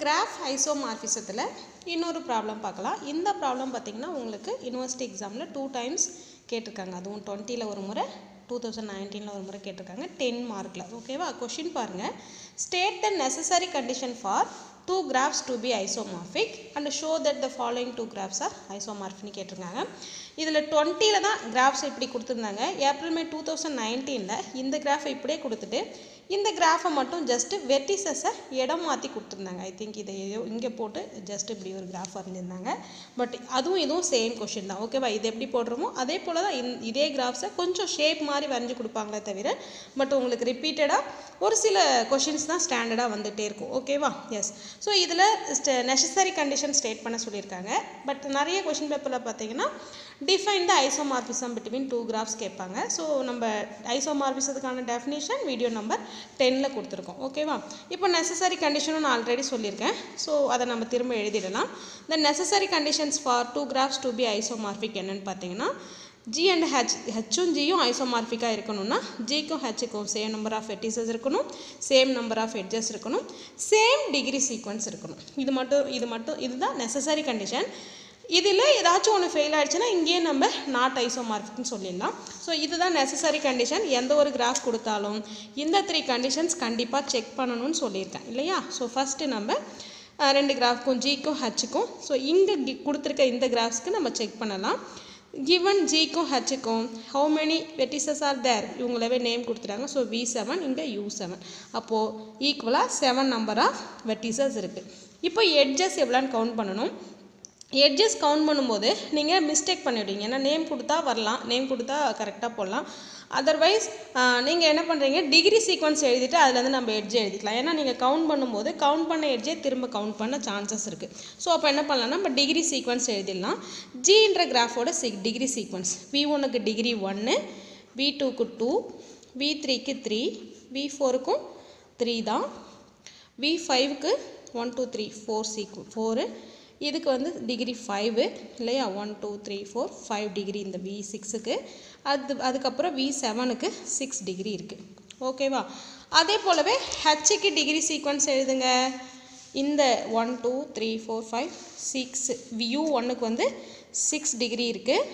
graph ஐசோமார்பிசத்தில் இன்னொரு problem பார்க்கலாம் இந்த ப்ராப்ளம் பார்த்தீங்கன்னா உங்களுக்கு யூனிவர்சிட்டி எக்ஸாமில் டூ டைம்ஸ் கேட்டிருக்காங்க அதுவும் டுவெண்ட்டியில் ஒரு முறை டூ தௌசண்ட் நைன்டீனில் ஒரு முறை கேட்டிருக்காங்க டென் மார்க்கில் ஓகேவா கொஷின் பாருங்கள் state the necessary condition for two graphs to be isomorphic and show that the following two graphs are ஐசோமார்ஃபின்னு கேட்டிருக்காங்க இதில் டுவெண்ட்டியில் தான் கிராஃப்ஸ் இப்படி கொடுத்துருந்தாங்க ஏப்ரல் மே டூ தௌசண்ட் நைன்டீனில் இந்த கிராஃபை இப்படியே கொடுத்துட்டு இந்த கிராஃபை மட்டும் ஜஸ்ட்டு வெர்டிசஸை இடம் மாற்றி கொடுத்துருந்தாங்க ஐ திங்க் இதை இங்கே போட்டு ஜஸ்ட் இப்படி ஒரு கிராஃப் வரைஞ்சிருந்தாங்க பட் அதுவும் இதுவும் சேம் கொஷின் தான் ஓகேவா இது எப்படி போடுறோமோ அதே போல் தான் இந் இதே கிராஃப்ஸை கொஞ்சம் ஷேப் மாதிரி வரைஞ்சி கொடுப்பாங்களே தவிர பட் உங்களுக்கு ரிப்பீட்டடாக ஒரு சில கொஷின்ஸ் தான் ஸ்டாண்டர்டாக வந்துகிட்டே இருக்கும் ஓகேவா எஸ் ஸோ இதில் நெசசரி கண்டிஷன் ஸ்டேட் பண்ண சொல்லியிருக்காங்க பட் நிறைய கொஷின் பேப்பரில் பார்த்தீங்கன்னா define the isomorphism between two graphs கேட்பாங்க ஸோ நம்ம ஐசோமார்பிசத்துக்கான டெஃபினேஷன் வீடியோ நம்பர் டென்னில் கொடுத்துருக்கோம் ஓகேவா இப்போ நெசசரி கண்டிஷனும் நான் ஆல்ரெடி சொல்லியிருக்கேன் ஸோ அதை நம்ம திரும்ப எழுதிடலாம் the necessary conditions for two graphs to be isomorphic என்னன்னு பார்த்தீங்கன்னா ஜி அண்ட் ஹெச் ஹெச்சும் ஜியும் ஐசோமார்பிக்காக இருக்கணும்னா ஜிக்கும் ஹெச்சுக்கும் சேம் நம்பர் ஆஃப் வெட்டிசஸ் இருக்கணும் சேம் நம்பர் ஆஃப் எட்ஜஸ் இருக்கணும் சேம் டிகிரி சீக்வன்ஸ் இருக்கணும் இது மட்டும் இது மட்டும் இதுதான் நெசசரி கண்டிஷன் இதில் ஏதாச்சும் ஒன்று ஃபெயில் ஆகிடுச்சுன்னா இங்கேயே நம்ம நாட் ஐசோமார்பிக்னு சொல்லிடலாம் ஸோ இதுதான் நெசசரி கண்டிஷன் எந்த ஒரு கிராஃப் கொடுத்தாலும் இந்த த்ரீ கண்டிஷன்ஸ் கண்டிப்பாக செக் பண்ணணும்னு சொல்லியிருக்கேன் இல்லையா ஸோ ஃபஸ்ட்டு நம்ம அஹ், ரெண்டு கிராஃப்க்கும் ஜிக்கும் ஹச்சுக்கும் ஸோ இங்கே கொடுத்துருக்க இந்த கிராஃப்ஸ்க்கு நம்ம செக் பண்ணலாம் given ஜிக்கும் ஹச்சுக்கும் how many vertices are there இவங்களவே நேம் கொடுத்துட்டாங்க ஸோ வி செவன் இங்கே யூ செவன் அப்போது ஈக்குவலாக செவன் நம்பர் ஆஃப் வெட்டிசஸ் இருக்குது இப்போ எட்ஜஸ் எவ்வளோன்னு கவுண்ட் பண்ணணும் எட்ஜஸ் கவுண்ட் பண்ணும்போது நீங்கள் மிஸ்டேக் பண்ணிவிடுவீங்க ஏன்னா நேம் கொடுத்தா வரலாம் நேம் கொடுத்தா கரெக்டாக போடலாம் அதர்வைஸ் நீங்கள் என்ன பண்ணுறீங்க டிகிரி சீக்வன்ஸ் எழுதிட்டு அதுலேருந்து நம்ம எட்ஜ் எழுதிக்கலாம் ஏன்னா நீங்கள் கவுண்ட் பண்ணும்போது கவுண்ட் பண்ண எட்ஜே திரும்ப கவுண்ட் பண்ண சான்சஸ் இருக்குது ஸோ அப்போ என்ன பண்ணலாம்னா நம்ம டிகிரி சீக்வன்ஸ் எழுதிடலாம் ஜின்ற கிராஃபோட சி டிகிரி சீக்வன்ஸ் வி ஒனுக்கு டிகிரி ஒன்று வி டூக்கு டூ வி த்ரீக்கு த்ரீ வி ஃபோருக்கும் த்ரீ தான் வி ஃபைவ்க்கு ஒன் டூ த்ரீ ஃபோர் சீக்கு ஃபோரு இதுக்கு வந்து டிகிரி ஃபைவு இல்லையா one two three four five degree இந்த வி சிக்ஸுக்கு அது அதுக்கப்புறம் வி செவனுக்கு சிக்ஸ் டிகிரி இருக்குது ஓகேவா அதே போலவே ஹச்சுக்கு டிகிரி சீக்வன்ஸ் எழுதுங்க இந்த one two three four five six u ஒன்றுக்கு வந்து சிக்ஸ் டிகிரி இருக்குது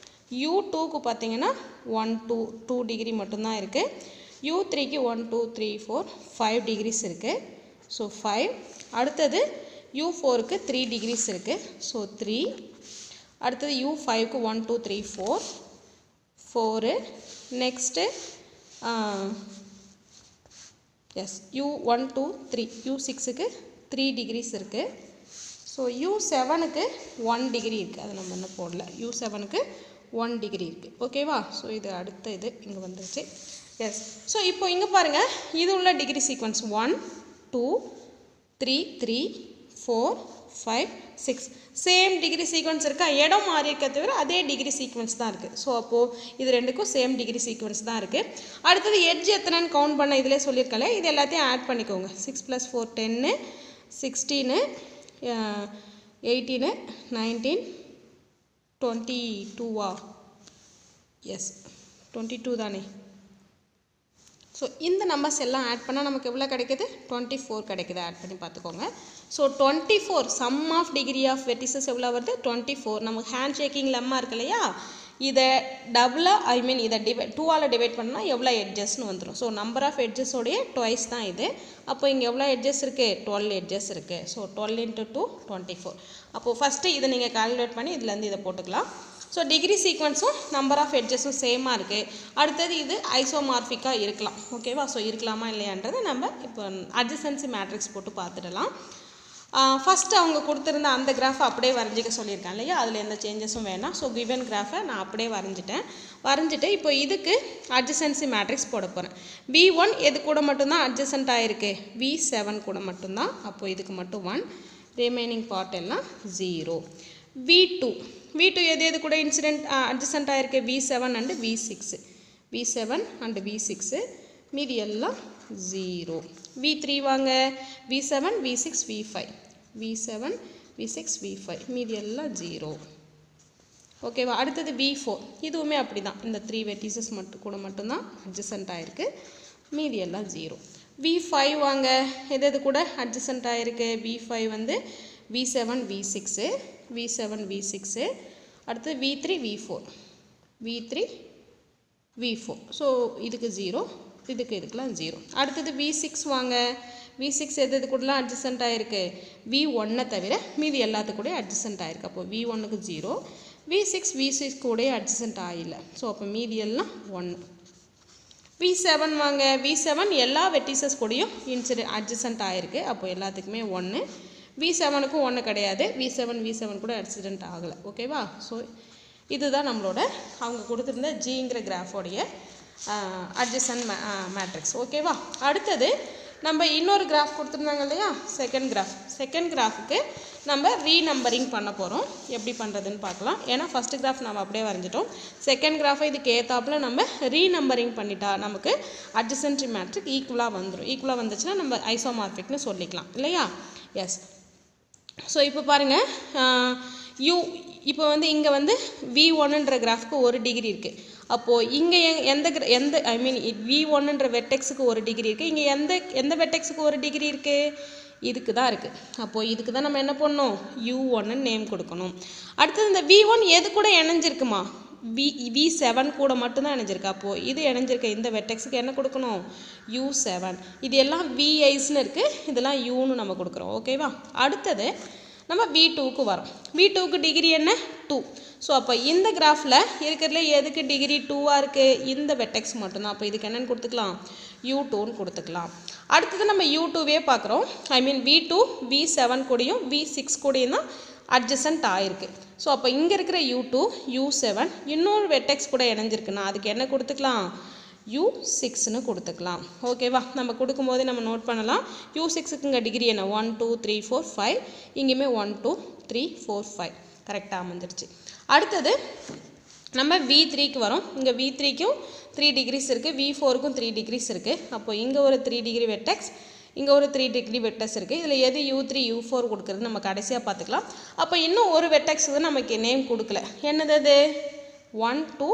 யூ டூக்கு பார்த்தீங்கன்னா ஒன் டூ டூ டிகிரி மட்டும்தான் இருக்குது யூ த்ரீக்கு one two three four five degrees இருக்குது ஸோ ஃபைவ் அடுத்தது யூ ஃபோருக்கு த்ரீ டிகிரிஸ் இருக்குது ஸோ த்ரீ அடுத்தது யூ ஃபைவ்க்கு one two three four four next yes u one two three u சிக்ஸுக்கு த்ரீ டிகிரிஸ் இருக்குது ஸோ யூ செவனுக்கு ஒன் டிகிரி இருக்குது அதை நம்ம இன்னும் போடல யூ செவனுக்கு ஒன் டிகிரி இருக்குது ஓகேவா ஸோ இது அடுத்த இது இங்கே வந்துருச்சு எஸ் ஸோ இப்போ இங்கே பாருங்கள் இது உள்ள degree sequence one two three three four five six same degree sequence இருக்கா இடம் மாறி இருக்க தவிர அதே டிகிரி சீக்வன்ஸ் தான் இருக்குது ஸோ அப்போது இது ரெண்டுக்கும் சேம் டிகிரி சீக்வன்ஸ் தான் இருக்குது அடுத்தது எட்ஜ் எத்தனைன்னு கவுண்ட் பண்ண இதிலே சொல்லியிருக்கல இது எல்லாத்தையும் ஆட் பண்ணிக்கோங்க சிக்ஸ் ப்ளஸ் ஃபோர் டென்னு சிக்ஸ்டீனு எயிட்டீனு நைன்டீன் டுவெண்ட்டி டூவா எஸ் டுவெண்ட்டி டூ தானே ஸோ இந்த நம்பர்ஸ் எல்லாம் ஆட் பண்ணால் நமக்கு எவ்வளோ கிடைக்குது டுவெண்ட்டி ஃபோர் கிடைக்குது ஆட் பண்ணி பார்த்துக்கோங்க so twenty four sum of degree of vertices எவ்வளோ வருது டுவெண்ட்டி ஃபோர் நமக்கு ஹேண்ட் ஷேக்கிங் லெம்மா இருக்கு இல்லையா இதை டபுளாக ஐ மீன் இதை டிவைட் டூவால் டிவைட் பண்ணால் எவ்வளோ எட்ஜஸ்னு வந்துடும் ஸோ நம்பர் ஆஃப் எட்ஜஸோடைய டுவைஸ் தான் இது அப்போ இங்கே எவ்வளோ எட்ஜஸ் இருக்குது டுவெல் எட்ஜஸ் இருக்குது so twelve into two twenty four அப்போது ஃபஸ்ட்டு இதை நீங்கள் கால்குலேட் பண்ணி இதுலேருந்து இதை போட்டுக்கலாம் ஸோ டிகிரி சீக்வன்ஸும் நம்பர் ஆஃப் எட்ஜஸும் சேமாக இருக்குது அடுத்தது இது ஐசோமார்பிக்காக இருக்கலாம் ஓகேவா ஸோ இருக்கலாமா இல்லையான்றது நம்ம இப்போ அட்ஜசன்சி மேட்ரிக்ஸ் போட்டு பார்த்துடலாம் ஃபஸ்ட்டு அவங்க கொடுத்துருந்த அந்த கிராஃபை அப்படியே வரைஞ்சிக்க சொல்லியிருக்கேன் இல்லையா அதில் எந்த சேஞ்சஸும் வேணாம் ஸோ கிவன் கிராஃபை நான் அப்படியே வரைஞ்சிட்டேன் வரைஞ்சிட்டு இப்போ இதுக்கு அட்ஜசன்சி மேட்ரிக்ஸ் போட போகிறேன் வி ஒன் எது கூட மட்டும்தான் அட்ஜசன்ட் ஆகிருக்கு வி செவன் கூட மட்டும்தான் அப்போது இதுக்கு மட்டும் ஒன் ரிமைனிங் பார்ட் எல்லாம் zero v two v two எது எது கூட இன்சிடென்ட் அட்ஜசன்ட் ஆகிருக்கு v seven and v six v seven and v six மீதி எல்லாம் ஜீரோ வி த்ரீ வாங்க v seven v six v five v seven v six v five மீதி எல்லாம் zero ஓகேவா அடுத்தது வி ஃபோர் இதுவுமே அப்படி தான் இந்த த்ரீ வெட்டிசஸ் மட்டும் கூட மட்டும்தான் அட்ஜசன்ட் ஆகிருக்கு மீதி எல்லாம் ஜீரோ வி ஃபைவ் வாங்க எது எது கூட அட்ஜசன்ட் ஆகிருக்கு வி ஃபைவ் வந்து v seven v six v seven v six அடுத்து v three v four v three v four so இதுக்கு ஜீரோ இதுக்கு இதுக்கெலாம் ஜீரோ அடுத்தது வி சிக்ஸ் வாங்க வி சிக்ஸ் எது எது கூடலாம் அட்ஜசன்ட் ஆகிருக்கு வி ஒன்னை தவிர மீதி எல்லாத்து கூட அட்ஜசன்ட் ஆகிருக்கு அப்போ வி ஒன்னுக்கு zero v six v six கூட அட்ஜசன்ட் ஆகல ஸோ அப்போ மீதி எல்லாம் ஒன்று வி செவன் வாங்க வி செவன் எல்லா வெட்டிசஸ் கூடயும் இன்சிடெ அட்ஜசன்ட் ஆகிருக்கு அப்போ எல்லாத்துக்குமே ஒன்று வி செவனுக்கும் ஒன்று கிடையாது வி செவன் வி செவன் கூட ஆக்சிடென்ட் ஆகலை ஓகேவா ஸோ இதுதான் நம்மளோட அவங்க கொடுத்துருந்த ஜிங்கிற கிராஃபோடைய அட்ஜசன் மே மேட்ரிக்ஸ் ஓகேவா அடுத்தது நம்ம இன்னொரு கிராஃப் கொடுத்துருந்தாங்க இல்லையா செகண்ட் கிராஃப் செகண்ட் கிராஃபுக்கு நம்ம ரீநம்பரிங் பண்ண போகிறோம் எப்படி பண்ணுறதுன்னு பார்க்கலாம் ஏன்னா ஃபஸ்ட்டு கிராஃப் நம்ம அப்படியே வரைஞ்சிட்டோம் செகண்ட் கிராஃபை இதுக்கு ஏற்றாப்புல நம்ம ரீநம்பரிங் பண்ணிட்டா நமக்கு அட்ஜசன்ட்ரி மேட்ரிக் ஈக்குவலாக வந்துடும் ஈக்குவலாக வந்துச்சுன்னா நம்ம ஐசோமார்பிக்னு சொல்லிக்கலாம் இல்லையா எஸ் ஸோ இப்போ பாருங்கள் யூ இப்போ வந்து இங்கே வந்து வி ஒன்னுன்ற கிராஃப்க்கு ஒரு டிகிரி இருக்குது அப்போது இங்கே எந்த gra- எந்த ஐ மீன் வி ஒன்னுன்ற வெட்டெக்ஸுக்கு ஒரு டிகிரி இருக்குது இங்கே எந்த எந்த வெட்டெக்ஸுக்கு ஒரு டிகிரி இருக்குது இதுக்கு தான் இருக்குது அப்போது இதுக்கு தான் நம்ம என்ன பண்ணணும் யூ ஒன்னு நேம் கொடுக்கணும் அடுத்தது இந்த வி ஒன் எது கூட இணைஞ்சிருக்குமா வி வி செவன் கூட மட்டும்தான் இணைஞ்சிருக்கு அப்போது இது இணைஞ்சிருக்க இந்த வெட்டெக்ஸுக்கு என்ன கொடுக்கணும் யூ செவன் இது எல்லாம் விஐஸ்னு இருக்குது இதெல்லாம் யூன்னு நம்ம கொடுக்குறோம் ஓகேவா அடுத்தது நம்ம வி டூக்கு வரோம் வி டூக்கு டிகிரி என்ன டூ ஸோ அப்போ இந்த கிராஃபில் இருக்கிறதுல எதுக்கு டிகிரி டூவாக இருக்குது இந்த வெட்டெக்ஸ் மட்டும்தான் அப்போ இதுக்கு என்னென்னு கொடுத்துக்கலாம் யூ டூன்னு கொடுத்துக்கலாம் அடுத்தது நம்ம யூ டூவே பார்க்குறோம் I mean v two v seven கூடயும் வி சிக்ஸ் கூடயும் தான் அட்ஜசன்ட் ஆயிருக்கு ஸோ அப்போ இங்கே இருக்கிற யூ டூ யூ செவன் இன்னொரு வெட்டெக்ஸ் கூட இணைஞ்சிருக்குன்னா அதுக்கு என்ன கொடுத்துக்கலாம் யூ சிக்ஸ்னு கொடுத்துக்கலாம் ஓகேவா நம்ம கொடுக்கும்போதே நம்ம நோட் பண்ணலாம் யூ சிக்ஸுக்குங்க டிகிரி என்ன one two three four five இங்கேயுமே one two three four five கரெக்டாக அமைஞ்சிருச்சு அடுத்தது நம்ம வி த்ரீக்கு வரோம் இங்கே வி த்ரீக்கும் த்ரீ டிகிரிஸ் இருக்குது வி ஃபோருக்கும் த்ரீ டிகிரிஸ் இருக்குது அப்போ இங்கே ஒரு த்ரீ டிகிரி வெட்டெக்ஸ் இங்கே ஒரு த்ரீ டிகிரி வெட்டஸ் இருக்குது இதில் எது யூ த்ரீ யூ ஃபோர் கொடுக்குறது நம்ம கடைசியாக பார்த்துக்கலாம் அப்போ இன்னும் ஒரு வெட்டெக்ஸ் வந்து நமக்கு நேம் கொடுக்கல என்னது அது ஒன் டூ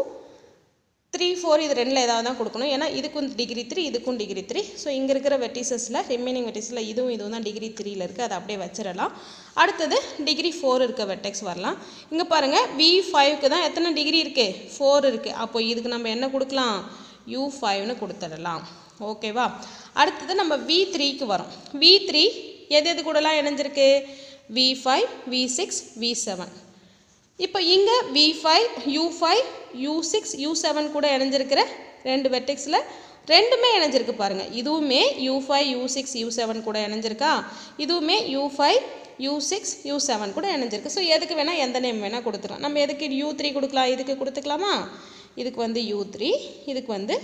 த்ரீ ஃபோர் இது ரெண்டில் ஏதாவது தான் கொடுக்கணும் ஏன்னா இதுக்கும் டிகிரி த்ரீ இதுக்கும் டிகிரி த்ரீ ஸோ இங்கே இருக்கிற வெட்டிசஸில் ரிமைனிங் வெட்டிஸில் இதுவும் இதுவும் தான் டிகிரி த்ரீயில் இருக்குது அதை அப்படியே வச்சிடலாம் அடுத்தது டிகிரி ஃபோர் இருக்க வெட்டெக்ஸ் வரலாம் இங்கே பாருங்கள் வி ஃபைவ்க்கு தான் எத்தனை டிகிரி இருக்குது ஃபோர் இருக்குது அப்போ இதுக்கு நம்ம என்ன கொடுக்கலாம் யூ ஃபைவ்னு கொடுத்துடலாம் ஓகேவா அடுத்தது நம்ம வி த்ரீக்கு வரோம் வி த்ரீ எது எது கூடலாம் இணைஞ்சிருக்கு v five v six v seven இப்போ இங்கே v five u five u six u seven கூட இணைஞ்சிருக்கிற ரெண்டு வெர்டெக்ஸில் ரெண்டுமே இணைஞ்சிருக்கு பாருங்கள் இதுவுமே u five u six u seven கூட இணைஞ்சிருக்கா இதுவுமே u five u six u seven கூட இணைஞ்சிருக்கு ஸோ எதுக்கு வேணால் எந்த நேம் வேணால் கொடுத்துக்கலாம் நம்ம எதுக்கு யூ த்ரீ கொடுக்கலாம் இதுக்கு கொடுத்துக்கலாமா இதுக்கு வந்து யூ த்ரீ இதுக்கு வந்து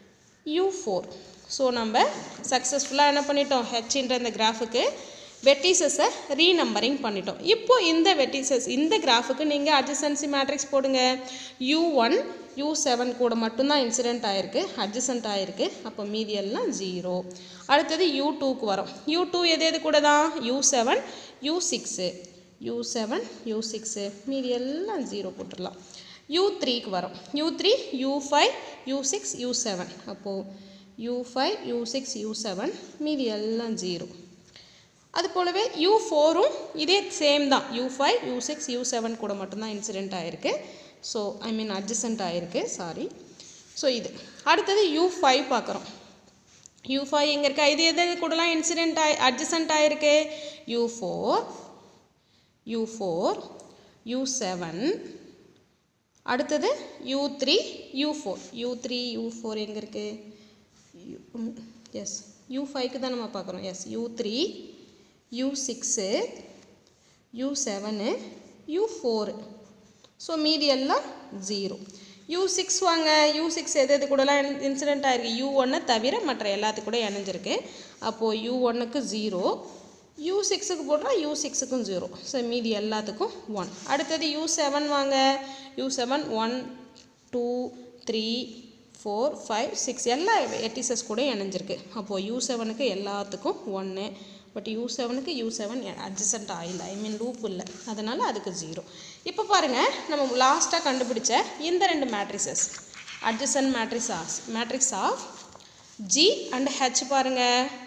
யூ ஃபோர் ஸோ நம்ம சக்ஸஸ்ஃபுல்லாக என்ன பண்ணிட்டோம் ஹெச்ன்ற இந்த கிராஃபுக்கு வெட்டிசஸை ரீநம்பரிங் பண்ணிட்டோம் இப்போ இந்த வெட்டிசஸ் இந்த கிராஃபுக்கு நீங்கள் அட்ஜசன்சி மேட்ரிக்ஸ் போடுங்க யூ ஒன் யூ செவன் கூட மட்டும்தான் இன்சிடென்ட் ஆயிருக்கு அட்ஜசன்ட் ஆயிருக்கு அப்போ மீதி எல்லாம் ஜீரோ அடுத்தது யூ டூக்கு வரும் யூ டூ எது எது கூட தான் u seven u six u seven u six மீதி எல்லாம் ஜீரோ போட்டுடலாம் யூ த்ரீக்கு வரும் u three u five u six u seven அப்போது u five u six u seven மீதி எல்லாம் ஜீரோ அது போலவே யூ ஃபோரும் இதே சேம் தான் u five u six u seven கூட மட்டும்தான் இன்சிடென்ட் ஆகிருக்கு ஸோ ஐ மீன் அட்ஜசன்ட் ஆகிருக்கு சாரி ஸோ இது அடுத்தது யூ ஃபைவ் பார்க்குறோம் யூ ஃபைவ் எங்கே இருக்கா இது எது எது கூடலாம் இன்சிடென்ட் ஆகி அட்ஜசன்ட் ஆகிருக்கு u four u four u seven அடுத்தது u three u four u three u four எங்கே இருக்குது எஸ் யூ ஃபைவ்க்கு தான் நம்ம பார்க்குறோம் yes u three u six u seven u four so மீதி எல்லாம் ஜீரோ யூ சிக்ஸ் வாங்க யூ சிக்ஸ் எது எது கூடலாம் இன்சிடென்ட் ஆயிருக்கு யூ ஒன்னை தவிர மற்ற எல்லாத்துக்கு கூட இணைஞ்சிருக்கு அப்போது யூ ஒன்னுக்கு ஜீரோ யூ சிக்ஸுக்கு போட்டால் யூ சிக்ஸுக்கும் ஜீரோ ஸோ மீதி எல்லாத்துக்கும் ஒன் அடுத்தது யூ செவன் வாங்க u seven one two three four five six எல்லா எட்டிசஸ் கூட இணைஞ்சிருக்கு அப்போது யூ செவனுக்கு எல்லாத்துக்கும் ஒன்று பட் யூ செவனுக்கு யூ செவன் அட்ஜசன்ட் ஆயில் ஐ மீன் லூப் இல்லை அதனால் அதுக்கு ஜீரோ இப்போ பாருங்கள் நம்ம லாஸ்ட்டாக கண்டுபிடிச்ச இந்த ரெண்டு matrices adjacent matrix of matrix of G and H பாருங்கள்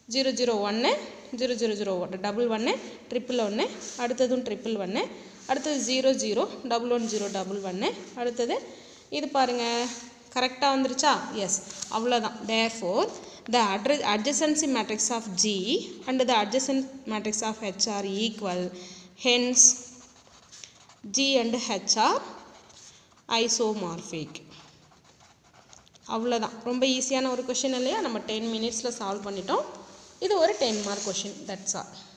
ஜீரோ ஜீரோ ஒன்று ஜீரோ ஜீரோ ஜீரோ ஒன்று டபுள் ஒன்று ட்ரிப்பிள் ஒன்று அடுத்ததும் ட்ரிப்பிள் ஒன்று அடுத்தது zero zero double one zero double ஒன்று அடுத்தது இது பாருங்கள் கரெக்டாக வந்துருச்சா எஸ் அவ்வளோதான் தேர் ஃபோர் த அட்ர adjacency matrix of G and the adjacent matrix of H are equal hence G and H are isomorphic அவ்வளோதான் ரொம்ப ஈஸியான ஒரு கொஷின் இல்லையா நம்ம டென் மினிட்ஸில் சால்வ் பண்ணிட்டோம் இது ஒரு ten mark question that's all